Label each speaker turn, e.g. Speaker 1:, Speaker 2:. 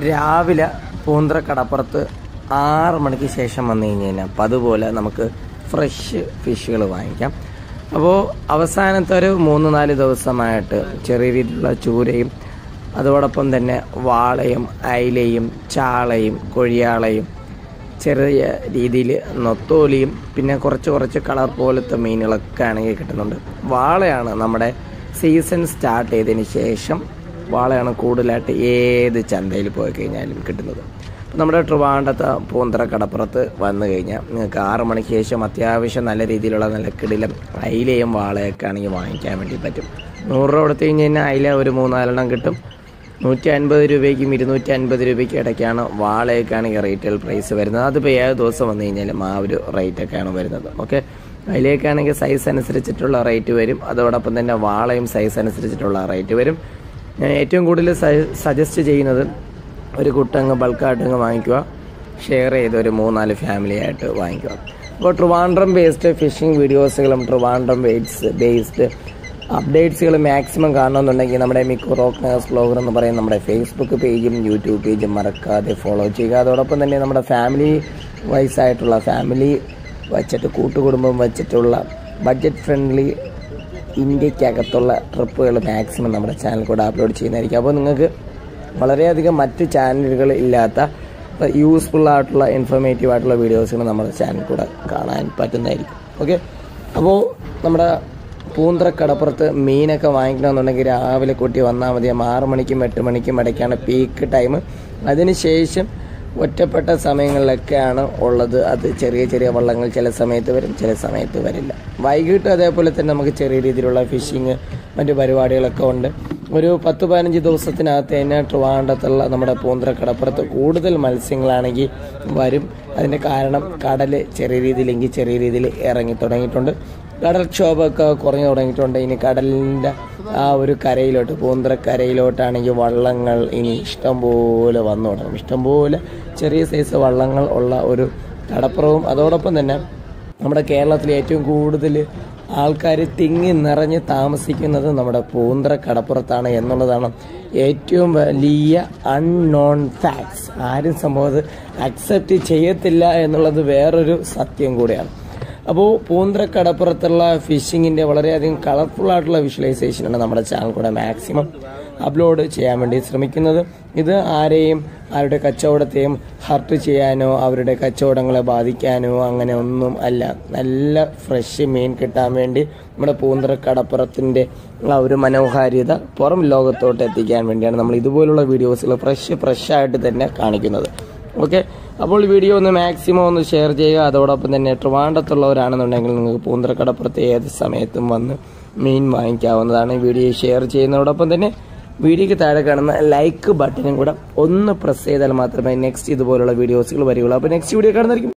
Speaker 1: രാവിലെ പൂന്തറ കടപ്പുറത്ത് ആറ് മണിക്ക് ശേഷം വന്നു കഴിഞ്ഞ് കഴിഞ്ഞാൽ അപ്പം അതുപോലെ നമുക്ക് ഫ്രഷ് ഫിഷുകൾ വാങ്ങിക്കാം അപ്പോൾ അവസാനത്തെ ഒരു മൂന്ന് നാല് ദിവസമായിട്ട് ചെറിയ രീതിയിലുള്ള ചൂരയും അതോടൊപ്പം തന്നെ വാളയും അയിലയും ചാളയും കൊഴിയാളയും ചെറിയ രീതിയിൽ നൊത്തോലിയും പിന്നെ കുറച്ച് കുറച്ച് കളർ പോലത്തെ മീനുകളൊക്കെ ആണെങ്കിൽ കിട്ടുന്നുണ്ട് വാളയാണ് നമ്മുടെ സീസൺ സ്റ്റാർട്ട് ചെയ്തതിന് ശേഷം വാളയാണ് കൂടുതലായിട്ട് ഏത് ചന്തയിൽ പോയി കഴിഞ്ഞാലും കിട്ടുന്നത് അപ്പോൾ നമ്മുടെ ട്രിവാൻഡത്തെ പൂന്തറ കടപ്പുറത്ത് വന്നു കഴിഞ്ഞാൽ നിങ്ങൾക്ക് ആറ് മണിക്ക് ശേഷം അത്യാവശ്യം നല്ല രീതിയിലുള്ള നല്ല കിടിലം അയിലയും വാളയൊക്കെ ആണെങ്കിൽ വാങ്ങിക്കാൻ വേണ്ടി പറ്റും നൂറ് രൂപ കൊടുത്തു കഴിഞ്ഞ് കഴിഞ്ഞാൽ അയില ഒരു മൂന്നാലെണ്ണം കിട്ടും നൂറ്റി അൻപത് രൂപയ്ക്കും ഇരുന്നൂറ്റി അൻപത് രൂപയ്ക്കും ഇടയ്ക്കാണ് വാളയൊക്കെയാണെങ്കിൽ റീറ്റെയിൽ പ്രൈസ് വരുന്നത് അതിപ്പോൾ ഏത് ദിവസം വന്നു കഴിഞ്ഞാലും ആ ഒരു റേറ്റൊക്കെയാണ് വരുന്നത് ഓക്കെ അതിലേക്കാണെങ്കിൽ സൈസ് അനുസരിച്ചിട്ടുള്ള റേറ്റ് വരും അതോടൊപ്പം തന്നെ വാളയും സൈസ് അനുസരിച്ചിട്ടുള്ള റേറ്റ് വരും ഞാൻ ഏറ്റവും കൂടുതൽ സജസ്റ്റ് ചെയ്യുന്നത് ഒരു കുട്ടങ്ങ് ബൾക്കായിട്ടങ്ങ് വാങ്ങിക്കുക ഷെയർ ചെയ്ത് ഒരു മൂന്നാല് ഫാമിലി ആയിട്ട് വാങ്ങിക്കുക അപ്പോൾ ട്രിവാൻഡ്രം ബേസ്ഡ് ഫിഷിംഗ് വീഡിയോസുകളും ട്രിവാൻഡ്രം ബേസ്ഡ് ബേസ്ഡ് അപ്ഡേറ്റ്സുകൾ മാക്സിമം കാണണമെന്നുണ്ടെങ്കിൽ നമ്മുടെ മിക്കു റോക്നേഴ്സ് ബ്ലോഗർ എന്ന് പറയുന്ന നമ്മുടെ ഫേസ്ബുക്ക് പേജും യൂട്യൂബ് പേജും മറക്കാതെ ഫോളോ ചെയ്യുക അതോടൊപ്പം തന്നെ നമ്മുടെ ഫാമിലി വൈസ് ആയിട്ടുള്ള ഫാമിലി വച്ചിട്ട് കൂട്ടുകുടുംബം വച്ചിട്ടുള്ള ബഡ്ജറ്റ് ഫ്രണ്ട്ലി ഇന്ത്യക്കകത്തുള്ള ട്രിപ്പുകൾ മാക്സിമം നമ്മുടെ ചാനൽ കൂടെ അപ്ലോഡ് ചെയ്യുന്നതായിരിക്കും അപ്പോൾ നിങ്ങൾക്ക് വളരെയധികം മറ്റ് ചാനലുകൾ ഇല്ലാത്ത യൂസ്ഫുൾ ആയിട്ടുള്ള ഇൻഫോർമേറ്റീവ് ആയിട്ടുള്ള വീഡിയോസുകൾ നമ്മുടെ ചാനൽ കൂടെ കാണാൻ പറ്റുന്നതായിരിക്കും ഓക്കെ അപ്പോൾ നമ്മുടെ പൂന്തറ കടപ്പുറത്ത് മീനൊക്കെ വാങ്ങിക്കണമെന്നുണ്ടെങ്കിൽ രാവിലെ കൂട്ടി വന്നാൽ മതി ആറ് മണിക്കും എട്ട് മണിക്കും ഇടയ്ക്കാണ് പീക്ക് ടൈം അതിനുശേഷം ഒറ്റപ്പെട്ട സമയങ്ങളിലൊക്കെയാണ് ഉള്ളത് അത് ചെറിയ ചെറിയ വള്ളങ്ങൾ ചില സമയത്ത് വരും ചില സമയത്ത് വരില്ല വൈകിട്ട് അതേപോലെ തന്നെ നമുക്ക് ചെറിയ രീതിയിലുള്ള ഫിഷിങ് മറ്റു പരിപാടികളൊക്കെ ഉണ്ട് ഒരു പത്ത് പതിനഞ്ച് ദിവസത്തിനകത്ത് തന്നെ ട്രിവാൻഡത്തുള്ള നമ്മുടെ പൂന്തറ കടപ്പുറത്ത് കൂടുതൽ മത്സ്യങ്ങളാണെങ്കിൽ വരും അതിൻ്റെ കാരണം കടൽ ചെറിയ രീതിയിലെങ്കിൽ ചെറിയ രീതിയിൽ ഇറങ്ങി തുടങ്ങിയിട്ടുണ്ട് കടൽക്ഷോഭമൊക്കെ കുറഞ്ഞു തുടങ്ങിയിട്ടുണ്ട് ഇനി കടലിൻ്റെ ആ ഒരു കരയിലോട്ട് പൂന്തറ കരയിലോട്ടാണെങ്കിൽ വള്ളങ്ങൾ ഇനി ഇഷ്ടംപോലെ വന്നു തുടങ്ങും ഇഷ്ടംപോലെ ചെറിയ സൈസ് വള്ളങ്ങൾ ഉള്ള ഒരു കടപ്പുറവും അതോടൊപ്പം തന്നെ നമ്മുടെ കേരളത്തിൽ ഏറ്റവും കൂടുതൽ ആൾക്കാർ തിങ്ങി നിറഞ്ഞ് താമസിക്കുന്നത് നമ്മുടെ പൂന്തറ കടപ്പുറത്താണ് എന്നുള്ളതാണ് ഏറ്റവും വലിയ അൺനോൺ ഫാക്ട്സ് ആരും സംഭവം അക്സെപ്റ്റ് ചെയ്യത്തില്ല എന്നുള്ളത് വേറൊരു സത്യം കൂടിയാണ് അപ്പോൾ പൂന്തറ കടപ്പുറത്തുള്ള ഫിഷിങ്ങിൻ്റെ വളരെയധികം കളർഫുൾ ആയിട്ടുള്ള വിഷ്വലൈസേഷനാണ് നമ്മുടെ ചാനൽ കൂടെ മാക്സിമം അപ്ലോഡ് ചെയ്യാൻ വേണ്ടി ശ്രമിക്കുന്നത് ഇത് ആരെയും ആരുടെ കച്ചവടത്തെയും ഹർട്ട് ചെയ്യാനോ അവരുടെ കച്ചവടങ്ങളെ ബാധിക്കാനോ അങ്ങനെ ഒന്നും അല്ല നല്ല ഫ്രഷ് മീൻ കിട്ടാൻ വേണ്ടി നമ്മുടെ പൂന്തറ കടപ്പുറത്തിൻ്റെ ആ ഒരു മനോഹാരിത പുറം ലോകത്തോട്ട് എത്തിക്കാൻ വേണ്ടിയാണ് നമ്മൾ ഇതുപോലുള്ള വീഡിയോസുകൾ ഫ്രഷ് ഫ്രഷ് ആയിട്ട് തന്നെ കാണിക്കുന്നത് ഓക്കെ അപ്പോൾ ഈ വീഡിയോ ഒന്ന് മാക്സിമം ഒന്ന് ഷെയർ ചെയ്യുക അതോടൊപ്പം തന്നെ ട്രിവാൻഡത്തുള്ളവരാണെന്നുണ്ടെങ്കിൽ നിങ്ങൾക്ക് പൂന്തറക്കടപ്പുറത്ത് ഏത് സമയത്തും വന്ന് മീൻ വാങ്ങിക്കാവുന്നതാണ് ഈ വീഡിയോ ഷെയർ ചെയ്യുന്നതോടൊപ്പം തന്നെ വീഡിയോയ്ക്ക് താഴെ കാണുന്ന ലൈക്ക് ബട്ടനും കൂടെ ഒന്ന് പ്രസ് ചെയ്താൽ മാത്രമേ നെക്സ്റ്റ് ഇതുപോലുള്ള വീഡിയോസുകൾ വരികയുള്ളൂ അപ്പോൾ നെക്സ്റ്റ് വീഡിയോ കാണുന്നതായിരിക്കും